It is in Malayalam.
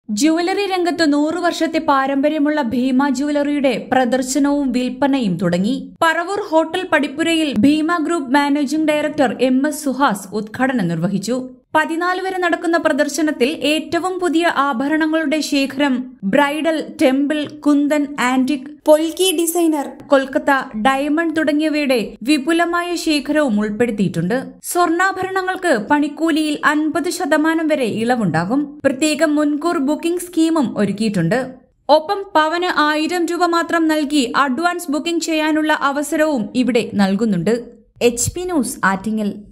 ജുവലറി രംഗത്ത് നൂറു വർഷത്തെ പാരമ്പര്യമുള്ള ഭീമ ജുവലറിയുടെ പ്രദർശനവും വിൽപ്പനയും തുടങ്ങി പറവൂർ ഹോട്ടൽ പടിപ്പുരയിൽ Bhima group managing director M S Suhas ഉദ്ഘാടനം നിർവഹിച്ചു പതിനാല് വരെ നടക്കുന്ന പ്രദർശനത്തിൽ ഏറ്റവും പുതിയ ആഭരണങ്ങളുടെ ശേഖരം bridal temple kundan antique polki designer Kolkata diamond തുടങ്ങിയവയുടെ വിപുലമായ ശേഖരവും ഉൾപ്പെടുത്തിയിട്ടുണ്ട് സ്വർണ്ണാഭരണങ്ങൾക്ക് പണിക്കൂലിയിൽ അൻപത് ശതമാനം വരെ ഇളവുണ്ടാകും പ്രത്യേകം മുൻകൂർ ബുക്കിംഗ് സ്കീമും ഒരുക്കിയിട്ടുണ്ട് ഒപ്പം പവന് ആയിരം രൂപ മാത്രം നൽകി അഡ്വാൻസ് ബുക്കിംഗ് ചെയ്യാനുള്ള അവസരവും ഇവിടെ നൽകുന്നുണ്ട് എച്ച് പി ന്യൂസ് ആറ്റിങ്ങൽ